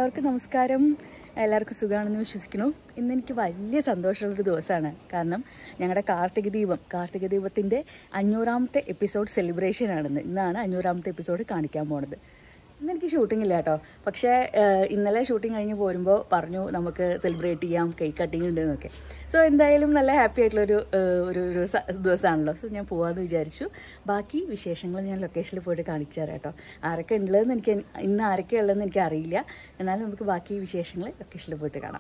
എല്ലാവർക്കും നമസ്കാരം എല്ലാവർക്കും സുഖമാണെന്ന് വിശ്വസിക്കുന്നു ഇന്ന് എനിക്ക് വലിയ സന്തോഷമുള്ളൊരു ദിവസമാണ് കാരണം ഞങ്ങളുടെ കാർത്തിക ദീപം കാർത്തിക ദീപത്തിൻ്റെ അഞ്ഞൂറാമത്തെ എപ്പിസോഡ് സെലിബ്രേഷൻ ആണെന്ന് ഇന്നാണ് അഞ്ഞൂറാമത്തെ എപ്പിസോഡ് കാണിക്കാൻ പോണത് ഇന്ന് എനിക്ക് ഷൂട്ടിംഗ് ഇല്ല കേട്ടോ പക്ഷേ ഏഹ്, ഇന്നലെ ഷൂട്ടിംഗ് കഴിഞ്ഞ് പോരുമ്പോൾ പറഞ്ഞു നമുക്ക് സെലിബ്രേറ്റ് ചെയ്യാം കേക്ക് കട്ടിങ് ഉണ്ട് എന്നൊക്കെ സോ എന്തായാലും നല്ല ഹാപ്പി ആയിട്ടുള്ളൊരു ഏഹ്, ഒരു ഒരു സ- ദിവസമാണല്ലോ സോ ഞാൻ പോകാമെന്ന് വിചാരിച്ചു ബാക്കി വിശേഷങ്ങൾ ഞാൻ ലൊക്കേഷനിൽ പോയിട്ട് കാണിച്ചു തരാം കേട്ടോ ആരൊക്കെ ഉള്ളതെന്ന് എനിക്ക് ഇന്ന് ആരൊക്കെ ഉള്ളതെന്ന് എനിക്ക് അറിയില്ല എന്നാലും നമുക്ക് ബാക്കി വിശേഷങ്ങൾ ലൊക്കേഷനിൽ പോയിട്ട് കാണാം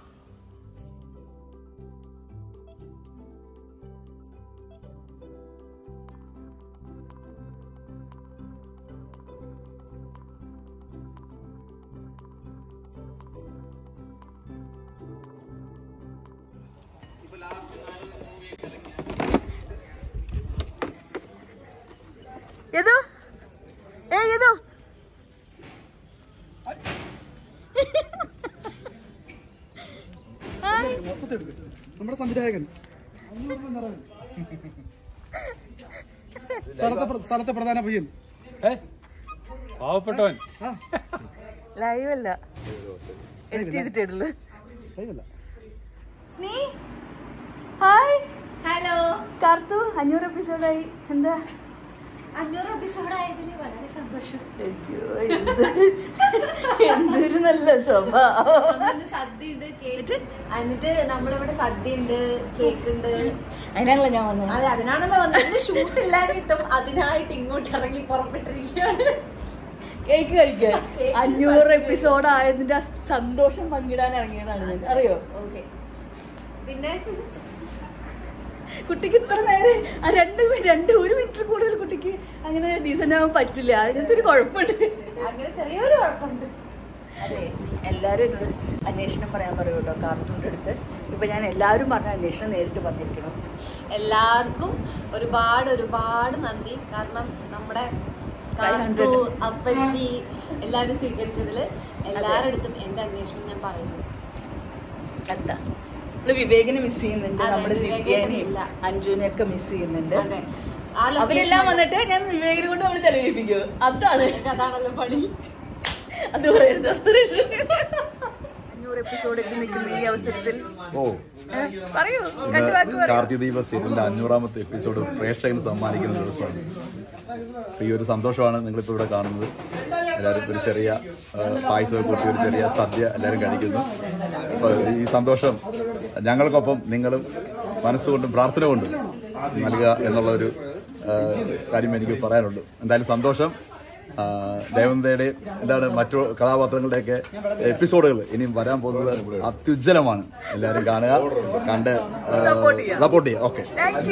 ഏതോ ഏ ഏതോ നമ്മുടെ സംവിധായകൻ സ്ഥലത്തെ പ്ര- സ്ഥലത്തെ പ്രധാന പയ്യൻ ഏ? പാവപ്പെട്ടവൻ ആ ലൈവ് അല്ല എഡിറ്റ് ചെയ്തിട്ടുള്ളൂ കൈവല്ല സ്നീ ഹായ് ഹലോ കാർത്തു അഞ്ഞൂറ് എപ്പിസോഡായി എന്താ അഞ്ഞൂറ് എപ്പിസോഡ് ആയതിന് വളരെ സന്തോഷം അയ്യോ എന്ത് എന്തൊരു നല്ല സ്വഭാവം നമ്മളിന്ന് സദ്യ ഉണ്ട് കേക്ക് എന്നിട്ട് നമ്മളിവിടെ സദ്യ ഉണ്ട് കേക്ക് ഉണ്ട് അതിനാണല്ലോ ഞാൻ വന്നത് അതെ അതിനാണല്ലോ വന്നത് ഷൂട്ട് ഇല്ലാതിട്ടും അതിനായിട്ട് ഇങ്ങോട്ട് ഇറങ്ങി പുറപ്പെട്ടിരിക്കുകയാണ് കേക്ക് കഴിക്കാൻ കേക്ക് അഞ്ഞൂറ് എപ്പിസോഡ് ആയതിന്റെ ആ സന്തോഷം പങ്കിടാൻ ഇറങ്ങിയതാണ് ഞാൻ അറിയോ ഓക്കെ പിന്നെ കുട്ടിക്ക് ഇത്ര നേരം ആ രണ്ട് മി- രണ്ട് ഒരു മിനിറ്റ് കൂടുതൽ കുട്ടിക്ക് അങ്ങനെ ഡീസന്റ് ആവാൻ പറ്റില്ല അതിനകത്ത് ഒരു കുഴപ്പമുണ്ട് അങ്ങനെ ചെറിയൊരു കുഴപ്പമുണ്ട് അതെ എല്ലാവരും എന്നോട് അന്വേഷണം പറയാൻ പറയൂ കേട്ടോ കാർട്ടൂണിന്റെ അടുത്ത് ഇപ്പൊ ഞാൻ എല്ലാവരും പറഞ്ഞ അന്വേഷണം നേരിട്ട് പറഞ്ഞിരിക്കണം എല്ലാവർക്കും ഒരുപാട് ഒരുപാട് നന്ദി കാരണം നമ്മുടെ Five hundred. കാത്തു അപ്പച്ചി എല്ലാവരും സ്വീകരിച്ചതിൽ എല്ലാവരുടെ അടുത്തും എന്റെ അന്വേഷണം ഞാൻ പറയുന്നു കണ്ട നമ്മള് വിവേകിനെ മിസ് ചെയ്യുന്നുണ്ട് അതെ, നമ്മുടെ വിവേകിനെ ദിവ്യേനെയും ഇല്ല. അഞ്ജുവിനെ ഒക്കെ മിസ് ചെയ്യുന്നുണ്ട് അതെ ആ അവരെല്ലാം location വന്നിട്ട് ഞാൻ വിവേകിനെ കൊണ്ട് നമ്മൾ ചെലവിപ്പിക്കും അതാണ് എനിക്ക് അതാണല്ലോ പണി അത് പറയരുത് അഞ്ഞൂറ് എപ്പിസോഡ് എത്തി നിൽക്കുന്ന ഈ അവസരത്തിൽ ഓ ഏ, പറയൂ രണ്ടു വാക്ക് പറയൂ കാർത്തിദീപ സീരിയലിന്റെ അഞ്ഞൂറാമത്തെ എപ്പിസോഡ് പ്രേക്ഷകന് സമ്മാനിക്കുന്ന ദിവസമാണ് അപ്പൊ ഈ ഒരു സന്തോഷമാണ് നിങ്ങളിപ്പോൾ ഇവിടെ കാണുന്നത് എല്ലാവരും ഒരു ചെറിയ ആ, പായസമൊക്കെ കൂട്ടി ഒരു ചെറിയ സദ്യ എല്ലാവരും കഴിക്കുന്നു അപ്പോൾ ഈ സന്തോഷം ഞങ്ങൾക്കൊപ്പം നിങ്ങളും മനസ്സുകൊണ്ടും പ്രാർത്ഥന കൊണ്ടും നൽകുക എന്നുള്ള ഒരു ആ, കാര്യം എനിക്ക് പറയാനുണ്ട് എന്തായാലും സന്തോഷം ആ, ദേവന്തയുടെ എന്താണ് മറ്റു കഥാപാത്രങ്ങളുടെയൊക്കെ എപ്പിസോഡുകൾ ഇനിയും വരാൻ പോകുന്നത് അത്യുജ്വലമാണ് എല്ലാവരും കാണുക കണ്ട് സപ്പോർട്ട് ചെയ്യുക ഓക്കെ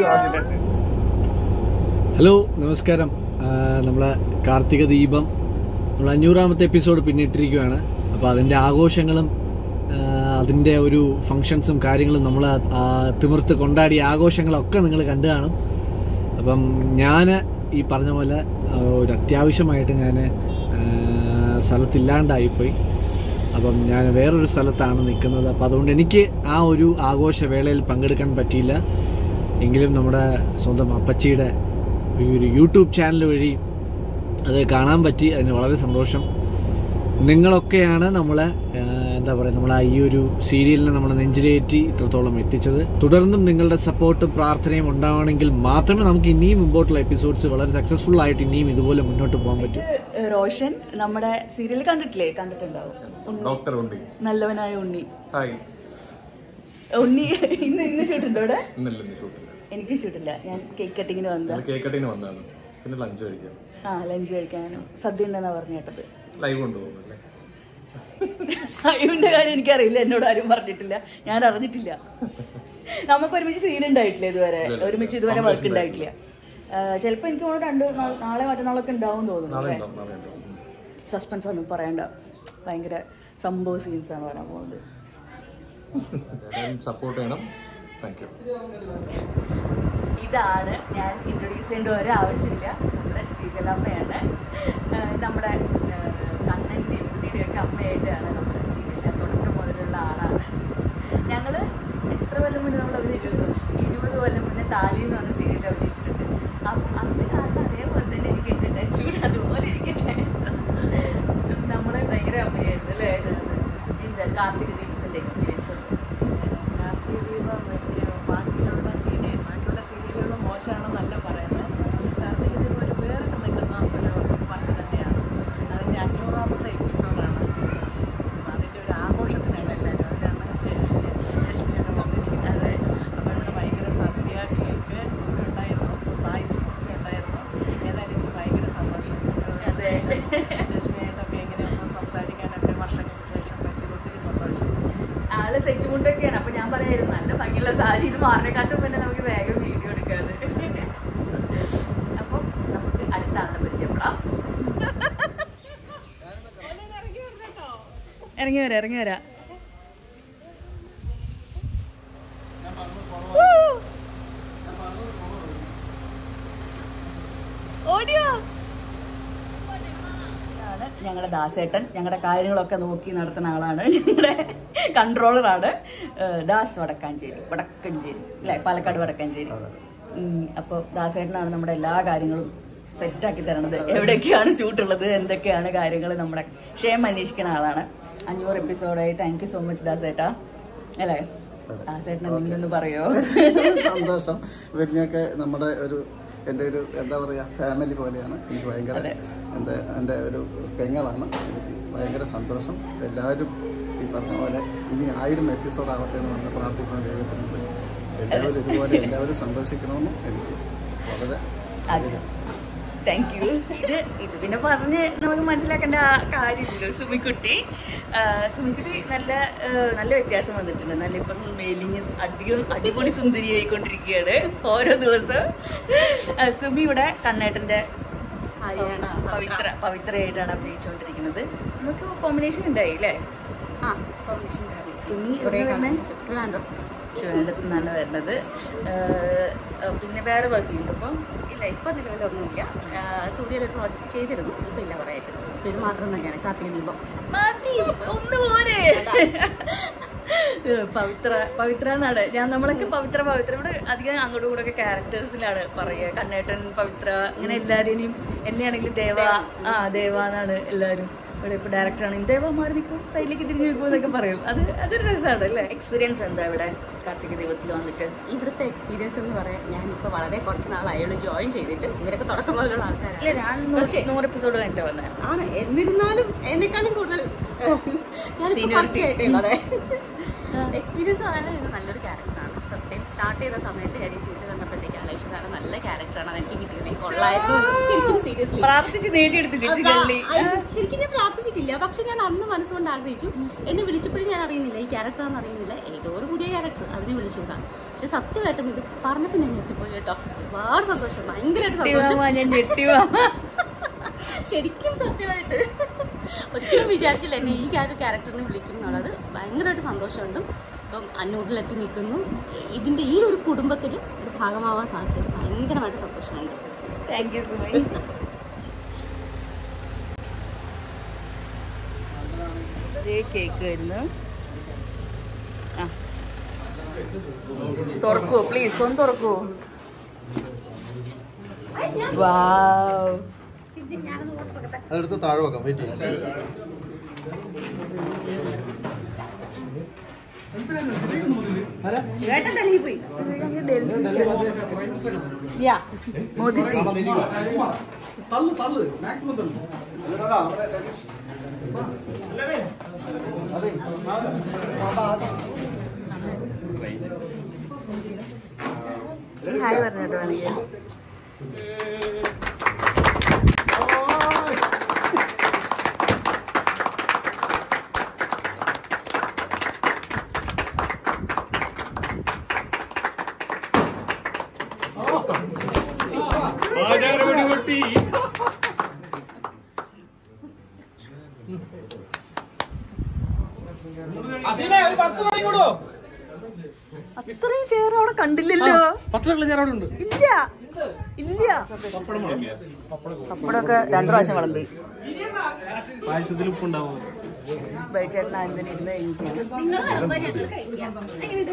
ഹലോ നമസ്കാരം ആ, നമ്മളെ കാർത്തിക ദീപം നമ്മൾ അഞ്ഞൂറാമത്തെ എപ്പിസോഡ് പിന്നിട്ടിരിക്കുകയാണ് അപ്പോൾ അതിൻ്റെ ആഘോഷങ്ങളും ആ, അതിൻ്റെ ഒരു ഫങ്ഷൻസും കാര്യങ്ങളും നമ്മൾ തിമിർത്ത് കൊണ്ടാടിയ ആഘോഷങ്ങളൊക്കെ നിങ്ങൾ കണ്ടു കാണും അപ്പം ഞാൻ ഈ പറഞ്ഞ പോലെ ആ, ഒരു അത്യാവശ്യമായിട്ട് ഞാൻ സ്ഥലത്തില്ലാണ്ടായിപ്പോയി അപ്പം ഞാൻ വേറൊരു സ്ഥലത്താണ് നിൽക്കുന്നത് അപ്പോൾ അതുകൊണ്ട് എനിക്ക് ആ ഒരു ആഘോഷവേളയിൽ പങ്കെടുക്കാൻ പറ്റിയില്ല എങ്കിലും നമ്മുടെ സ്വന്തം അപ്പച്ചിയുടെ ഈ ഒരു യൂട്യൂബ് ചാനൽ വഴി അത് കാണാൻ പറ്റി അതിന് വളരെ സന്തോഷം നിങ്ങളൊക്കെയാണ് നമ്മളെ ആ, എന്താ പറയുക നമ്മളെ ഈ ഒരു സീരിയലിനെ നമ്മൾ നെഞ്ചിലേറ്റി ഇത്രത്തോളം എത്തിച്ചത് തുടർന്നും നിങ്ങളുടെ സപ്പോർട്ടും പ്രാർത്ഥനയും ഉണ്ടാവണമെങ്കിൽ മാത്രമേ നമുക്ക് ഇനിയും മുമ്പോട്ടുള്ള എപ്പിസോഡ്സ് വളരെ സക്സസ്ഫുൾ ആയിട്ട് ഇനിയും ഇതുപോലെ മുന്നോട്ട് പോകാൻ പറ്റൂ ഇത് റോഷൻ നമ്മുടെ സീരിയൽ കണ്ടിട്ടില്ലേ കണ്ടിട്ടുണ്ടാവും ഉണ്ണി. ഡോക്ടർ ഉണ്ട് നല്ലവനായ ഉണ്ണി ഹായ് ഉണ്ണി ഇന്ന് ഇന്ന് ഷൂട്ടുണ്ടോ ഇവിടെ ഇന്നല്ല ഇന്ന് ഷൂട്ടില്ല എനിക്ക് ഷൂട്ടില്ല ഞാൻ കേക്ക് കട്ടിങ്ങിന് വന്നതാ ഞങ്ങൾ കേക്ക് കട്ടിന് വന്നതാണ് പിന്നെ ലഞ്ച് കഴിക്കാം ആ ലഞ്ച് കഴിക്കാനും സദ്യ ഉണ്ടെന്നാ പറഞ്ഞു കേട്ടത് ലൈവ് കൊണ്ടുപോകുന്നല്ലേ അയ്യന്റെ കാര്യം എനിക്കറിയില്ല എന്നോട് ആരും പറഞ്ഞിട്ടില്ല ഞാൻ അറിഞ്ഞിട്ടില്ല നമുക്ക് ഒരുമിച്ച് സീൻ ഉണ്ടായിട്ടില്ല ഇതുവരെ ഒരുമിച്ച് ഇതുവരെ വർക്ക് ഉണ്ടായിട്ടില്ല ചിലപ്പോ എനിക്ക് തോന്നുന്നു രണ്ട് നാൾ- നാളെ മറ്റന്നാളൊക്കെ ഉണ്ടാവും തോന്നുന്നു നാളെ അല്ലേ ഉണ്ടാവും നാളെ ഉണ്ടാവും ഉം. സസ്പെൻസ് ഒന്നും പറയണ്ട ഭയങ്കര സംഭവ സീൻസ് ആണ് വരാൻ പോകുന്നത് എല്ലാവരും സപ്പോർട്ട് ചെയ്യണം താങ്ക് യു ഇതാണ് ഞാൻ ഇൻട്രൊഡ്യൂസ് ചെയ്യേണ്ട ഒരു ആവശ്യമില്ല നമ്മുടെ ശ്രീകലാമ്മയാണ് ആഹ് നമ്മുടെ കണ്ണൻ്റെയും ഉണ്ണിയുടെയും ഒക്കെ അമ്മയായിട്ടാണ് നമ്മുടെ സീരിയലിലെ തുടക്കം മുതലുള്ള ആളാണ് ഞങ്ങൾ എത്ര കൊല്ലം മുന്നേ നമ്മൾ അഭിനയിച്ചിട്ടുണ്ട് ഇരുപത് കൊല്ലം മുന്നേ താലി എന്ന് പറഞ്ഞ സീരിയലിൽ അഭിനയിച്ചിട്ടുണ്ട് അപ്പം അന്ന് കാരണം അതേപോലെ തന്നെ ഇരിക്കട്ടെ ചൂട് അതുപോലെ ഇരിക്കട്ടെ നമ്മളെ ഭയങ്കര അമ്മയായിരുന്നു അല്ലേ മോശമാണെന്നല്ല പറയുന്നത് കാർത്തിക ദീപം ഒരു വേറിട്ട് നിൽക്കുന്ന ഒരു വർക്ക് തന്നെയാണ് അതിൻ്റെ അഞ്ഞൂറാമത്തെ എപ്പിസോഡാണ് അതിൻ്റെ ഒരു ആഘോഷത്തിനാണ് എല്ലാവരും അതിനാണ് ലക്ഷ്മിയൊക്കെ വന്നിരിക്കുന്നത് അപ്പോൾ ഇവിടെ ഭയങ്കര സദ്യ കേക്ക് ഒക്കെ ഉണ്ടായിരുന്നു പായസം ഒക്കെ ഉണ്ടായിരുന്നു ഏതായാലും എനിക്ക് ഭയങ്കര സന്തോഷം അതെ. ലക്ഷ്മിയായിട്ടൊക്കെ ഇങ്ങനെ ഒന്ന് സംസാരിക്കാനൊക്കെ വർഷങ്ങൾക്ക് ശേഷം പറ്റിയത് ഒത്തിരി സന്തോഷം ആള് സെറ്റ് മുണ്ടൊക്കെയാണ് അപ്പൊ ഞാൻ പറയായിരുന്നു നല്ല ഭംഗിയുള്ള സാരി ഇത് മാറിനെക്കാട്ടും പിന്നെ നമുക്ക് വേഗം വീഡിയോ എടുക്കാത് അപ്പൊ നമുക്ക് അടുത്ത ആളെ പരിചയപ്പെടാം ഇറങ്ങി വരാം ഇറങ്ങി വരാം ഓടിയോ ആണ് ഞങ്ങളുടെ ദാസേട്ടൻ ഞങ്ങളുടെ കാര്യങ്ങളൊക്കെ നോക്കി നടത്തുന്ന ആളാണ് ഞങ്ങളുടെ കൺട്രോളറാണ് ഏഹ് ദാസ് വടക്കാഞ്ചേരി വടക്കഞ്ചേരി അല്ലേ പാലക്കാട് വടക്കാഞ്ചേരി അപ്പോൾ ദാസേട്ടനാണ് നമ്മുടെ എല്ലാ കാര്യങ്ങളും സെറ്റാക്കി തരണത് എവിടെയൊക്കെയാണ് ഷൂട്ടുള്ളത് എന്തൊക്കെയാണ് കാര്യങ്ങൾ നമ്മുടെ ക്ഷേമം അന്വേഷിക്കുന്ന ആളാണ് അഞ്ഞൂറ് എപ്പിസോഡായി താങ്ക് യു സോ മച്ച് ദാസേട്ടാ അല്ലേ ദാസേട്ടൻ എന്തെങ്കിലും ഒന്ന് പറയോ സന്തോഷം ഇവരിനൊക്കെ നമ്മുടെ ഒരു എൻ്റെ ഒരു എന്താ പറയുക ഫാമിലി പോലെയാണ് എനിക്ക് ഭയങ്കര എൻ്റെ എൻ്റെ ഒരു പെങ്ങളാണ് എനിക്ക് ഭയങ്കര സന്തോഷം എല്ലാവരും ഈ പറഞ്ഞ പോലെ ഇനി ആയിരം എപ്പിസോഡ് ആവട്ടെ എന്ന് പറഞ്ഞ് പ്രാർത്ഥിക്കുന്ന ദൈവത്തിനുണ്ട് എല്ലാവരും ഇതുപോലെ എല്ലാവരും സന്തോഷിക്കണമെന്ന് എനിക്ക് വളരെ ആഗ്രഹം താങ്ക് യു ഇത് ഇത് പിന്നെ പറഞ്ഞ് നമുക്ക് മനസ്സിലാക്കേണ്ട ആ കാര്യമില്ലല്ലോ സുമിക്കുട്ടി ആ, സുമിക്കുട്ടി നല്ല ആ, നല്ല വ്യത്യാസം വന്നിട്ടുണ്ട് നല്ല ഇപ്പൊ സുമേലിങ് അധികം അടിപൊളി സുന്ദരിയായിക്കൊണ്ടിരിക്കുകയാണ് ഓരോ ദിവസം ആ, സുമി ഇവിടെ കണ്ണേട്ടന്റെ ഭാര്യയാണ്. പവിത്ര പവിത്രയായിട്ടാണ് അഭിനയിച്ചുകൊണ്ടിരിക്കുന്നത് നമുക്ക് കോമ്പിനേഷൻ ഉണ്ടായി അല്ലേ ആ കോമ്പിനേഷൻ സുമി കുറേ എവിടെ വരുന്നേ? കാലത്തിന് ശേഷം ട്രിവാൻഡ്രം ട്രിവാൻഡ്രത്ത് നിന്നാണ് വരുന്നത് ആ, പിന്നെ വേറെ വർക്ക് ചെയ്യുന്നുണ്ട് അപ്പം ഇല്ല ഇപ്പൊ നിലവിലൊന്നുമില്ല സൂര്യ ഒരു പ്രോജക്റ്റ് ചെയ്തിരുന്നു ഇപ്പൊ ഇല്ല പറയായിട്ട് ഇപ്പൊ ഇത് മാത്രം തന്നെയാണ് കാർത്തിക ദീപം മതി ഒന്ന് പോരെ പവിത്ര പവിത്ര എന്നാണ് ഞാൻ നമ്മളൊക്കെ പവിത്ര പവിത്ര ഇവിടെ അധികം അങ്ങോട്ടും കൂടെ ഒക്കെ ക്യാരക്ടേഴ്സിലാണ് പറയുക കണ്ണേട്ടൻ പവിത്ര അങ്ങനെ എല്ലാവരെയും എന്നെയാണെങ്കിലും ദേവ ആ ദേവ എന്നാണ് എല്ലാവരും ഇവിടെ ഇപ്പോൾ ഡയറക്ടർ ആണെങ്കിൽ ദേവ മാറി നിൽക്കും സൈഡിലേക്ക് തിരിഞ്ഞു നിൽക്കും എന്നൊക്കെ പറയും അത് അതൊരു രസമാണ് അല്ലേ എക്സ്പീരിയൻസ് എന്താ ഇവിടെ കാർത്തിക ദൈവത്തിൽ വന്നിട്ട് ഇവിടുത്തെ എക്സ്പീരിയൻസ് എന്ന് പറയാൻ ഞാനിപ്പോൾ വളരെ കുറച്ച് നാളായുള്ളൂ ജോയിൻ ചെയ്തിട്ട് ഇവരൊക്കെ തുടക്കം മുതലുള്ള ഇല്ല ആൾക്കാരാണ് ഞാൻ നൂറ് നൂറ് എപ്പിസോഡ് കഴിഞ്ഞിട്ട് വന്നത് ആണ് എന്നിരുന്നാലും എന്നെക്കാളും കൂടുതൽ ഞാനിപ്പോൾ Seniority. കുറച്ചായിട്ടേ ഉള്ളത് എക്സ്പീരിയൻസ് പറയാൻ ഇത് നല്ലൊരു ക്യാരക്ടറാണ് ഫസ്റ്റ് ടൈം സ്റ്റാർട്ട് ചെയ്ത സമയത്ത് ഞാൻ ഈ സീരിയൽ കണ്ടപ്പോഴത്തേക്ക് ആലോചിച്ചതാണ് നല്ല ക്യാരക്ടറാണ് അത് എനിക്ക് കിട്ടിയത് കൊള്ളായിരുന്നു എന്ന് ശരിക്കും സീരിയസ്ലി പ്രാർത്ഥിച്ച് നേടിയെടുത്തു കിച്ചുകള്ളി ശരിക്കും ഞാൻ പ്രാർത്ഥിച്ചിട്ടില്ല പക്ഷെ ഞാൻ അന്ന് മനസ്സുകൊണ്ട് ആഗ്രഹിച്ചു എന്നെ വിളിച്ചപ്പോഴും ഞാൻ അറിയുന്നില്ല ഈ ക്യാരക്ടറാണെന്ന് അറിയുന്നില്ല ഏതോ ഒരു പുതിയ ക്യാരക്ടർ അതിനെ വിളിച്ചു നോക്കാം പക്ഷെ സത്യമായിട്ടും ഇത് പറഞ്ഞപ്പോൾ ഞാൻ ഞെട്ടിപ്പോയി കേട്ടോ ഒരുപാട് സന്തോഷം ഭയങ്കരമായിട്ട് സന്തോഷം ഞാൻ ഞെട്ടിവാ ശരിക്കും സത്യമായിട്ട് ഒരിക്കലും വിചാരിച്ചില്ല എന്നെ ഈ ഒരു ക്യാരക്ടറിനെ വിളിക്കും എന്നുള്ളത് ഭയങ്കരമായിട്ട് സന്തോഷമുണ്ട് അപ്പം അന്നൂരിലെത്തി നിൽക്കുന്നു ഇതിൻ്റെ ഈ ഒരു കുടുംബത്തിൽ ഒരു ഭാഗമാവാൻ സാധിച്ചത് ഭയങ്കരമായിട്ട് സന്തോഷമുണ്ട് താങ്ക് യു സുമൈ കേക്ക് വരുന്നു ആ തുറക്കൂ പ്ലീസ് ഒന്ന് തുറക്കൂ വാവ് അതെടുത്ത് താഴെ വെക്കാം വെയിറ്റ് ചെയ്യാം മോദിജി തള്ളു തള്ളു മാക്സിമം തള്ളു ഹായ് പറഞ്ഞിട്ട് വേണമെങ്കിൽ അത്രയും ചേർ അവിടെ കണ്ടില്ലല്ലോ പത്ത് വെള്ളം ഞാൻ അവിടെ ഉണ്ട് ഇല്ല ഇല്ല പപ്പടമൊക്കെ രണ്ടു പ്രാവശ്യം വിളമ്പി പായസത്തിൽ ഉപ്പുണ്ടാവും ബൈച്ചേട്ടൻ ആനന്ദൻ ഇരുന്ന് കഴിഞ്ഞിട്ടാണ്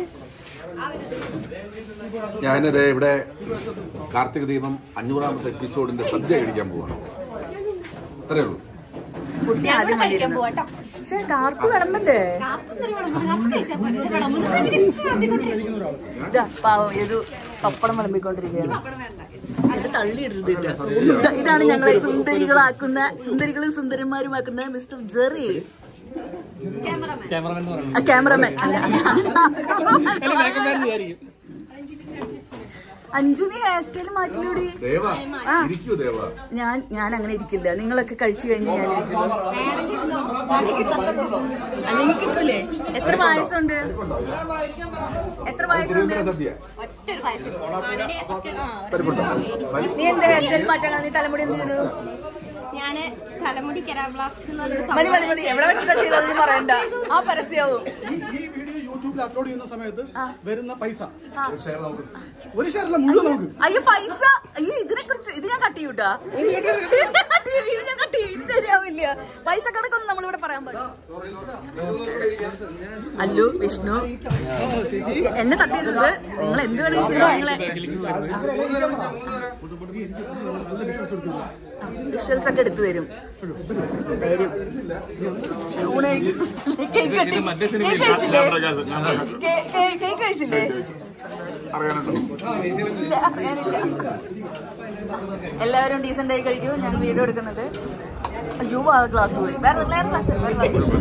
ഞാനിത് ഇവിടെ കാർത്തിക ദീപം അഞ്ഞൂറാമത്തെ എപ്പിസോഡിന്റെ സദ്യ കഴിക്കാൻ പോവാണ് അത്രേ ഉള്ളൂ കുട്ടി ആദ്യം വണ്ടിയിരുന്നു പക്ഷെ കാർത്ത് വിളമ്പണ്ടേ ഇതാ പാവം ഇത് പപ്പടം വിളമ്പിക്കൊണ്ടിരിക്കുകയാണ് ഇത് തള്ളിയിടരുത് കേട്ടോ. ഇത- ഇതാണ് ഞങ്ങളെ സുന്ദരികളാക്കുന്ന സുന്ദരികളും സുന്ദരന്മാരുമാക്കുന്ന മിസ്റ്റർ ജെറി ക്യാമറമാൻ എന്ന് പറയുന്നത് ആ, ക്യാമറമാൻ അല്ല അഞ്ചു നീ ഹെയർ സ്റ്റൈൽ മാറ്റിലൂടി ദേവ ആ. ഇരിക്കൂ ദേവ ഞാൻ ഞാൻ അങ്ങനെ ഇരിക്കില്ല നിങ്ങളൊക്കെ കഴിച്ചു കഴിഞ്ഞ് ഞാൻ ഇരിക്കുള്ളൂ. അല്ലെങ്കിൽ കിട്ടൂലേ എത്ര പായസമുണ്ട് എത്ര പായസമുണ്ട് സദ്യ നീ എന്താ ഹെയർ സ്റ്റൈൽ മാറ്റാൻ നീ തലമുടി എന്ത് ചെയ്തു ഞാന് തലമുടി കെരാബ്ലാസ്റ്റ് എന്ന് പറഞ്ഞൊരു മതി മതി മതി എവിടെ വെച്ചിട്ടാ ചെയ്തതെന്ന് പറയണ്ട ആ പരസ്യവും ഈ വീഡിയോ യൂട്യൂബിൽ അപ്ലോഡ് ചെയ്യുന്ന സമയത്ത് വരുന്ന പൈസ ഒരു ഷെയറല്ല മുഴുവൻ നമുക്ക് അയ്യോ പൈസ അയ്യോ ഇതിനെ കുറിച്ച് ഇത് ഞാൻ കട്ട് ചെയ്യൂട്ടാ ഇത് ഞാൻ കട്ട് ചെയ്യും ഇത് ശരിയാവില്ല പൈസ കണക്കൊന്നും നമ്മളിവിടെ പറയാൻ പാടില്ല അല്ലു വിഷ്ണു എന്നെ തട്ടിയിട്ടുണ്ട് നിങ്ങൾ എന്ത് വേണമെങ്കിൽ ചെയ്തോ നിങ്ങളെ വിഷ്വൽസ് ഒക്കെ എടുത്തു തരും തരും ഊണ് കഴിക്കും. കേക്ക് കട്ടി. കേക്ക് കഴിച്ചില്ലേ കേ- കേ- കേക്ക് കഴിച്ചില്ലേ ഇല്ല, അറിയാനില്ല. എല്ലാവരും ഡീസെന്റ് ആയി കഴിക്കൂ ഞാൻ വീഡിയോ എടുക്കുന്നത് അയ്യോ ആ ഗ്ലാസ് പോയി വേറെ വേറെ ഗ്ലാസ് വേറെ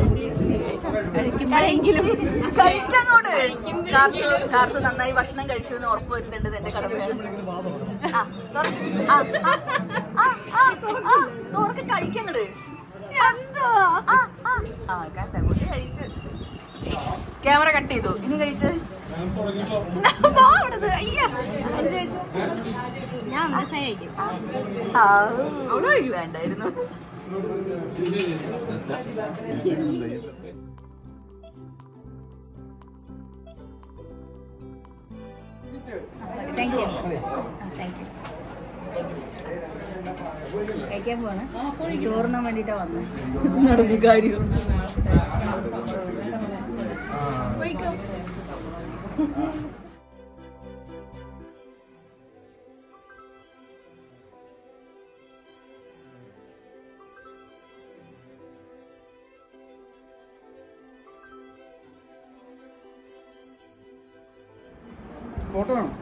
ഗ്ലാസ് കഴിക്കങ്ങോട്ട് കാർത്തു കാർത്തു നന്നായി ഭക്ഷണം കഴിച്ചു എന്ന് ഉറപ്പ് വരുത്തേണ്ടത് എന്റെ കടമയാണ് ആ, തുറക്ക്. ആ, ആ, ആ, ആ, ആ, തുറക്ക് കഴിക്കങ്ങട് എന്തോ ആ ആ ആ കണ്ട കുട്ടി കഴിച്ചു ക്യാമറ കട്ട് ചെയ്തു ഇനി കഴിച്ച് പോ അവിടുന്ന്. അയ്യ. ആര് ചോദിച്ചു? ഞാൻ അന്തസ്സായി കഴിക്കും ആ, അവള് വേണ്ടായിരുന്നു താങ്ക് യു താങ്ക് യു കഴിക്കാൻ പോണ ചോറിനാൻ വേണ്ടിട്ടാ വന്നത് നടന്നു കാര്യം പോയിക്കോ. ഫോട്ടോ വേണം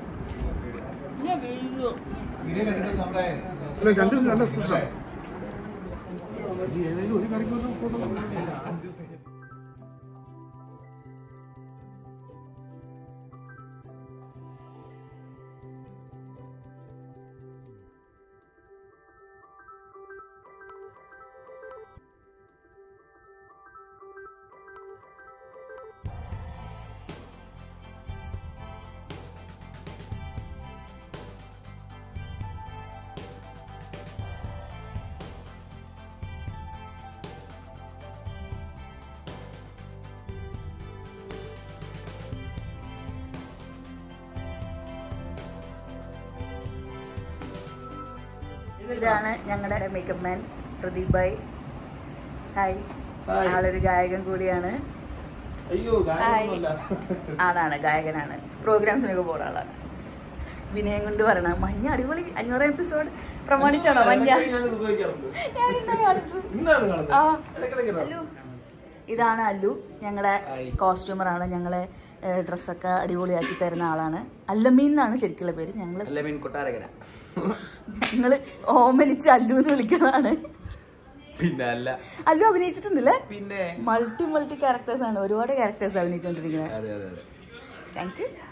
ഇതാണ് ഞങ്ങളുടെ makeup man Pradeep bhai hi ആളൊരു ഗായകൻ കൂടിയാണ് അയ്യോ ഹായ് ആണാണ് ഗായകനാണ് പ്രോഗ്രാംസിനൊക്കെ പോകുന്ന ആളാണ് വിനയം കൊണ്ട് പറയണം മഞ്ഞ അടിപൊളി അഞ്ഞൂറ് എപ്പിസോഡ് പ്രമാണിച്ചാണോ മഞ്ഞ ഞാൻ ഇന്നാ കാണിച്ചു. ആ, അല്ലു. ഇതാണ് അല്ലു ഞങ്ങളെ കോസ്റ്റ്യൂമറാണ് ഞങ്ങളെ ഡ്രസ്സൊക്കെ അടിപൊളിയാക്കി തരുന്ന ആളാണ് അല്ലമീൻ എന്നാണ് ശരിക്കുള്ള പേര് ഞങ്ങൾ കൊട്ടാരകര ഞങ്ങൾ ഓമനിച്ച് അല്ലു എന്ന് വിളിക്കുന്നതാണ് പിന്നെ അല്ല അല്ലു അഭിനയിച്ചിട്ടുണ്ടല്ലേ പിന്നെ മൾട്ടി മൾട്ടി ക്യാരക്ടേഴ്സ് ആണ് ഒരുപാട് ക്യാരക്ടേഴ്സ് അഭിനയിച്ചുകൊണ്ടിരിക്കുന്നത് അതെ അതെ അതെ താങ്ക് യു